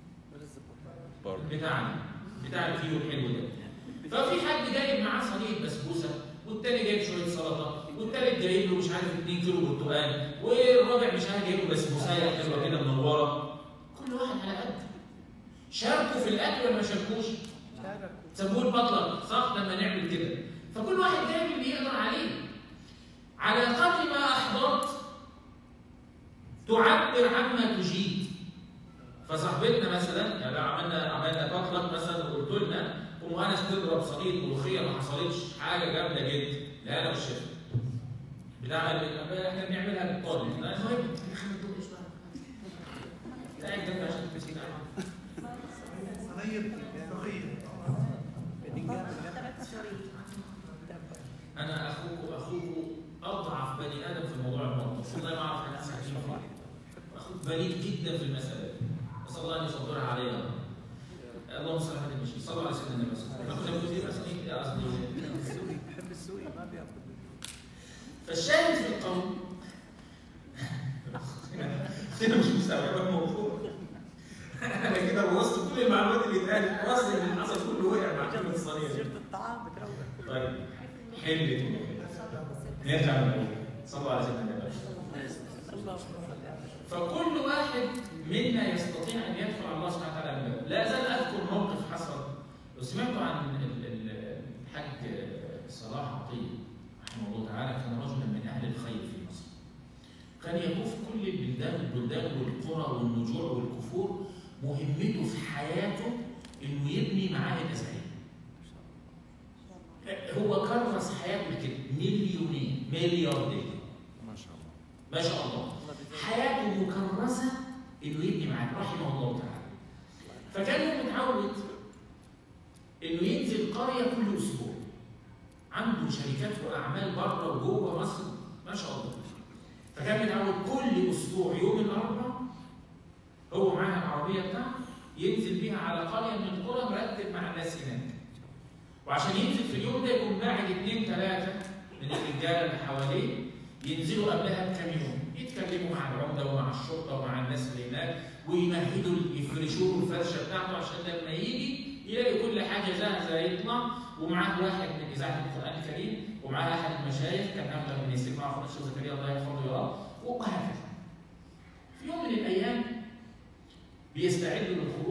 إيه؟ بتاعنا بتاع الكيلو الحلو ده ففي حد جايب معاه صينية بسبوسة والتاني جايب شوية سلطة والتالت جايب له مش عارف 2 كيلو برتقال والرابع مش عارف جايب له بسبوساية حلوة كده منورة كل واحد على قد شاركوا في الأكل ولا ما شاركوش؟ سموه البطلر صح لما نعمل كده فكل واحد جايب اللي يقدر عليه على قدر ما أحضرت تعبر عما تجيد فصاحبتنا مثلا يعني لو عملنا عملنا بطلق مثلا وقلت لنا ام انس تضرب صينيه ملوخيه ما حصلتش حاجه جامده جدا لا انا مش شايف بتاع احنا بنعملها بالطالب المهم خلينا نقول ايش بقى قاعد جنبي عشان تمسكين انا اخوك اخوك اضعف بني ادم في موضوع المطبخ والله ما اعرف انا اسال فيه اخوك بليد جدا في المساله دي نسال الله ان يصبرها علينا اللهم صل على النبي صلى الله عليه وسلم اخذ ابو زيد اسنيك يا اصلي السوري بحب السوري ما بياكل فالشاهد في القول انا مش مستوعب الموضوع انا كده بوظت كل المعلومات اللي اتقالت واصل اللي حصل كله وقع مع كلمه الصينيه سيرة الطعام بتروق طيب حلت نرجع للموضوع صلى الله عليه وسلم الله فكل واحد منا يستطيع ان يدخل على الله سبحانه وتعالى من باب. لا زال اذكر موقف حصل لو سمعتوا عن ال- ال- الحاج صلاح عطيه رحمه الله تعالى كان رجلا من اهل الخير في مصر. كان يطوف كل البلدان البلدان والقرى والنجوع والكفور مهمته في حياته انه يبني معاهد ازهريه. هو كرس حياته كده مليونير ملياردير ما شاء الله ما شاء الله حياته مكرسة إنه يبني معاك رحمه الله تعالى فكان هو متعود إنه ينزل قرية كل أسبوع عنده شركات وأعمال بره وجوه مصر ما شاء الله فكان متعود كل أسبوع يوم الأربعاء هو معاه العربية بتاعته ينزل بيها على قرية من القرى مرتب مع الناس هناك وعشان ينزل في اليوم ده يكون باعد اثنين ثلاثة من الرجالة اللي حواليه ينزلوا قبلها بكام يوم يتكلموا مع العمده ومع الشرطه ومع الناس اللي هناك ويمهدوا يفرشوا له الفرشه بتاعته عشان لما يجي يلاقي كل حاجه جاهزه يطلع ومعاه واحد من اذاعه القران الكريم ومعاه احد المشايخ كان اغلب من يسمعوا في الشيخ زكريا الله يحفظه ويراه وهكذا. في يوم من الايام بيستعدوا للخروج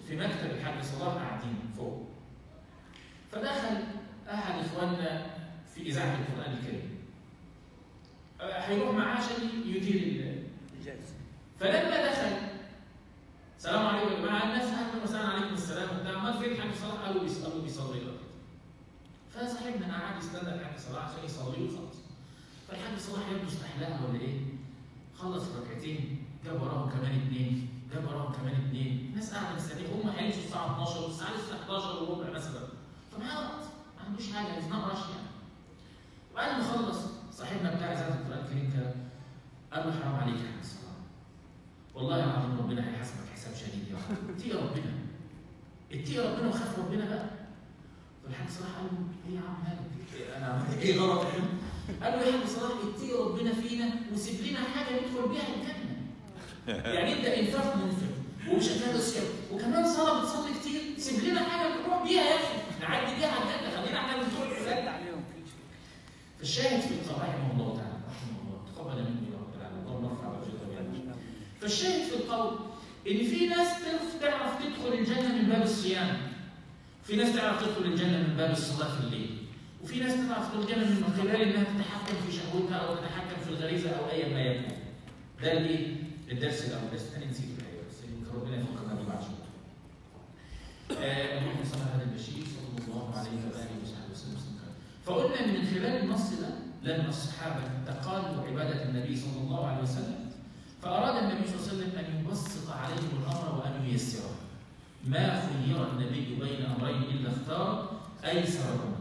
في مكتب الحاج صلاح قاعدين فوق فدخل احد اخواننا في اذاعه القران الكريم آه، هيروح معاه عشان يدير ال- الجلسة فلما دخل السلام عليكم يا جماعه الناس اهلا وسهلا عليكم السلام وبتاع ما فين الحاج صلاح قالوا بيصلوا بيصلي دلوقتي فصاحبنا قعد يستنى الحاج صلاح عشان يصلي وخلاص فالحاج صلاح يبدو استحلاها ولا ايه؟ خلص ركعتين جاب وراهم كمان اثنين جاب وراهم كمان اثنين الناس قاعده مستنيه هم هيمشوا الساعه 12 الساعه لسه 11 وربع مثلا فمعاه وقت ما عندوش حاجه از نوت رش يعني وبعد ما خلص صاحبنا بتاع اذاعه القران الكريم كده قال له حرام عليك يا حاج صلاح والله العظيم ربنا هيحاسبك حساب شديد يا رب اتقي ربنا اتقي ربنا وخاف ربنا بقى فالحاج صلاح قال له ايه يا عم مالك انا عملت ايه غلط قال له يا حاج صلاح اتقي ربنا فينا وسيب لنا حاجه ندخل بيها الجنه يعني انت انفاق منفق وشغال الصيام وكمان صلاه بتصلي كتير سيب لنا حاجه نروح بيها يا اخي نعدي بيها على الجنه خلينا احنا من بتوع سد العباده عليهم كل شيء فالشاهد في القول رحمه الله تعالى رحمه الله تقبل منه يا رب العالمين اللهم ارفع درجته فالشاهد في القول ان في ناس تعرف تعرف تدخل الجنه من باب الصيام في ناس تعرف تدخل الجنه من باب الصلاه في الليل وفي ناس تعرف تدخل الجنه من خلال انها تتحكم في شهوتها او تتحكم في الغريزه او ايا ما يكون ده الايه الدرس الاول بس انا نسيت الحقيقه بس يمكن ربنا يفكرنا بيه بعد شويه آه، اللهم صل على البشير صلى الله عليه واله وصحبه وسلم وسلم فقلنا من خلال النص ده لما الصحابه تقالوا عباده النبي صلى الله عليه وسلم فأراد النبي صلى الله عليه وسلم أن يبسط عليهم الأمر وأن ييسره. ما خير النبي بين أمرين إلا اختار أيسرهما.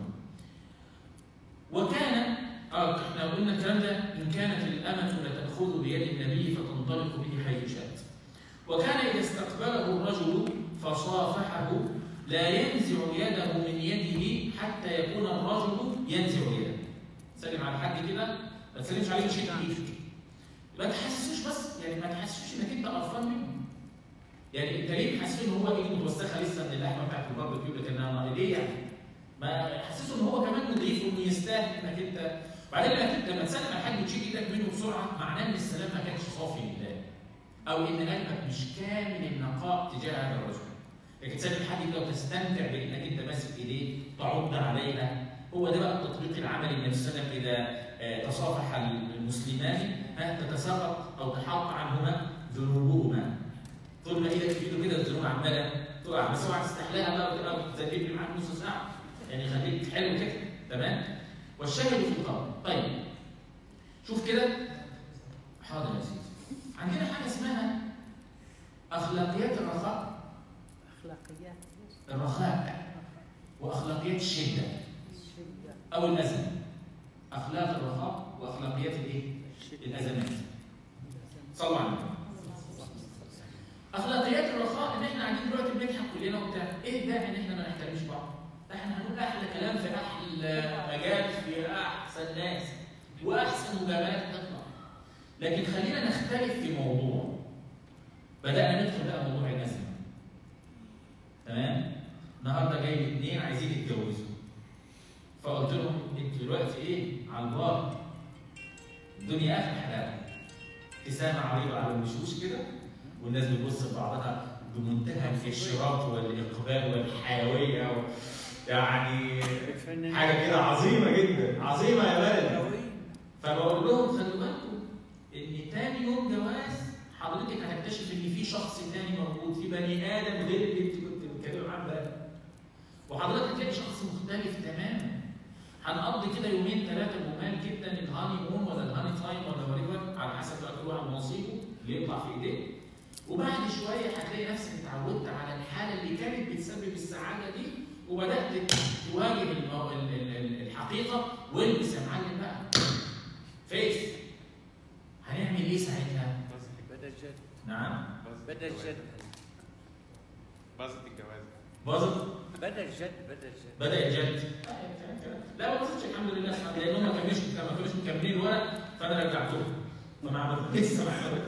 وكان اه احنا قلنا الكلام ده ان كانت الامه لتاخذ بيد النبي فتنطلق به حيث شاءت. وكان اذا استقبله الرجل فصافحه لا ينزع يده من يده حتى يكون الرجل ينزع يده. سلم على الحاج كده ما تسلمش عليه مش ايدك. ما تحسسوش بس يعني ما تحسسوش انك انت قرفان منه. يعني انت ليه محسسه ان هو ايده متوسخه لسه من اللحمه بتاعت الباربيكيو لكنها ليه يعني؟ ما حسسه ان هو كمان نضيف وانه يستاهل انك انت بعدين انك لما تسلم على حد وتشيل ايدك منه بسرعه معناه ان السلام ما كانش صافي لله. او ان قلبك مش كامل النقاء تجاه هذا الرجل. لكن تسلم حد كده وتستمتع بانك انت ماسك ايديه تعض عليها هو ده بقى التطبيق العملي النبي صلى الله عليه وسلم اذا آه، تصافح المسلمان ها تتساقط او تحط عنهما ذنوبهما طول ما ايدك في ايده كده الذنوب عماله تقع بس اوعى تستحلاها بقى وتبقى تذاكرني معاك نص ساعه يعني خليك حلو كده تمام والشاهد في القول طيب شوف كده حاضر يا سيدي عندنا حاجه اسمها اخلاقيات الرخاء أخلاقيات الرخاء واخلاقيات الشده الشدة او الازمه اخلاق الرخاء واخلاقيات الايه؟ الازمات صلوا على النبي اخلاقيات الرخاء ان احنا قاعدين دلوقتي بنضحك كلنا وبتاع ايه الداعي ان احنا ما نحترمش بعض؟ ده احنا هنقول احلى كلام في احلى مجال في احسن ناس واحسن مجاملات تطلع لكن خلينا نختلف في موضوع بدانا ندخل بقى موضوع الازمه تمام؟ النهارده جاي لي اثنين عايزين يتجوزوا فقلت لهم انتوا دلوقتي ايه؟ على البار الدنيا اخر حلاوه ابتسامه عريضه على الوشوش كده والناس بتبص لبعضها بمنتهى الاشراق والاقبال والحيويه و... يعني حاجه كده عظيمه جدا عظيمه يا بلد فبقول لهم خلوا بالكم ان تاني يوم جواز حضرتك هتكتشف ان في شخص تاني موجود في بني ادم غير اللي انت كنت بتتكلم عنه ده وحضرتك هتلاقي شخص مختلف تماما هنقضي كده يومين ثلاثه جمال جدا الهاني مون ولا الهاني تايم ولا وريفر على حسب بقى كل واحد ونصيبه اللي يطلع في ايديه وبعد شويه هتلاقي نفسك اتعودت على الحاله اللي كانت بتسبب السعاده دي وبدات تواجه المو... ال- ال- ال- الحقيقه والبس يا معلم بقى فيس هنعمل ايه ساعتها؟ بدا الجد نعم بدا الجد باظت الجواز باظت بدا الجد بدا الجد بدا الجد لا ما باظتش الحمد لله الحمد لله لان هم ما كانوش ما كانوش مكملين الورق فانا رجعتهم فما عملت لسه ما عملت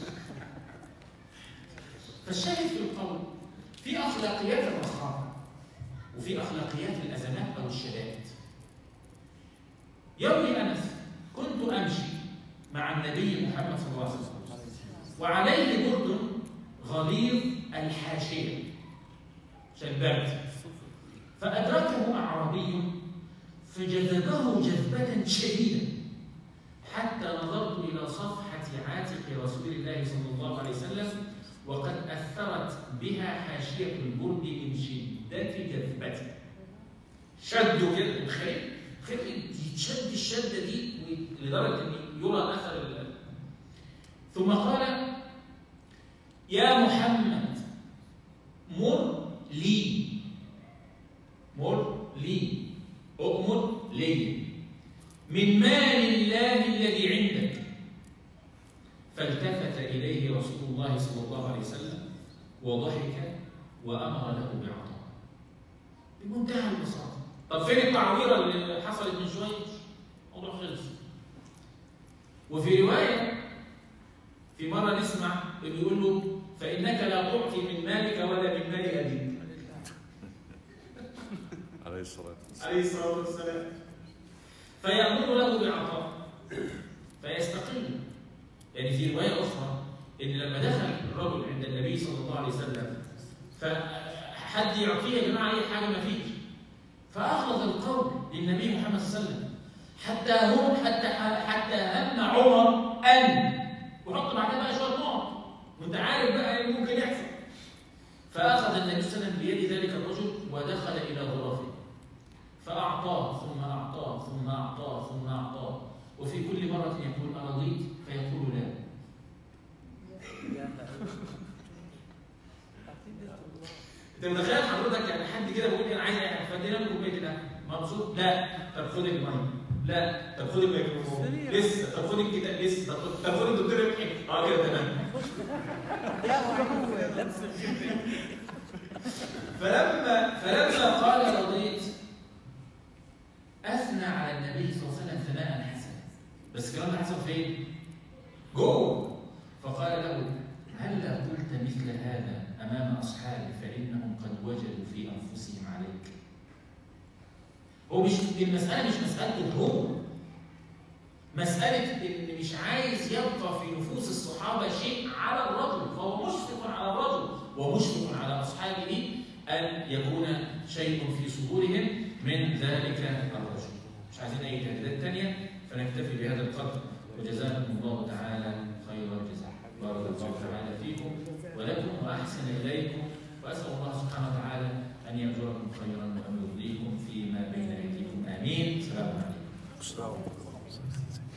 فالشاهد في القول في اخلاقيات الرخاء وفي اخلاقيات الازمات او الشدائد يروي انس كنت امشي مع النبي محمد صلى الله عليه وسلم وعليه برد غليظ الحاشيه عشان البرد فأدركه أعرابي فجذبه جذبة شديدة حتى نظرت إلى صفحة عاتق رسول الله صلى الله عليه وسلم وقد أثرت بها حاشية البرد من شدة جذبته شدوا كده متخيل تخيل يتشد الشدة دي لدرجة أن يرى أثر ال- ثم قال يا محمد مر لي مر لي أؤمر لي من مال الله الذي عندك فالتفت إليه رسول الله صلى الله عليه وسلم وضحك وأمر له بعطاء بمنتهى البساطة طب فين التعويرة اللي حصلت من شوية؟ الموضوع خلص وفي رواية في مرة نسمع اللي يقول له فإنك لا تعطي من مالك ولا من مال أبيك عليه الصلاة والسلام عليه الصلاة والسلام فيأمر له بعطاء فيستقل يعني في رواية أخرى إن لما دخل الرجل عند النبي صلى الله عليه وسلم فحد يعطيه يا جماعة أي حاجة ما فيش فأخلص القول للنبي محمد صلى الله عليه وسلم حتى هم حتى حتى هم عمر أن وحط بعدها بقى شوية نقط وأنت عارف بقى إيه اللي ممكن يحصل فأخذ النبي صلى الله عليه وسلم بيد ذلك الرجل ودخل إلى غرفه فأعطاه ثم أعطاه ثم أعطاه ثم أعطاه وفي كل مرة يقول أرضيت فيقول لا أنت متخيل حضرتك يعني حد كده بيقول لي أنا عايز أي حاجة فادينا له كوباية القهوة مبسوط؟ لا طب خد المية لا طب خد الميكروفون لسه طب خد الكتاب لسه طب خد- طب خد الدكتور يمحي اه كده تمام فلما فلما قال رضيت اثنى على النبي صلى الله عليه وسلم ثناء حسنا بس الكلام ده حصل فين؟ جوه فقال له هلا قلت مثل هذا امام اصحابي فانهم قد وجدوا في انفسهم عليك هو مش المساله مش مساله هو مساله ان مش عايز يبقى في نفوس الصحابه شيء على الرجل فهو مشفق على الرجل ومشفق على اصحابه ان يكون شيء في صدورهم من ذلك الرجل مش عايزين اي تهديدات ثانيه فنكتفي بهذا القدر وجزاكم الله تعالى خير الجزاء بارك الله تعالى فيكم ولكم واحسن اليكم واسال الله سبحانه وتعالى ان ياجركم خيرا وان يرضيكم فيما بين ايديكم امين السلام عليكم السلام عليكم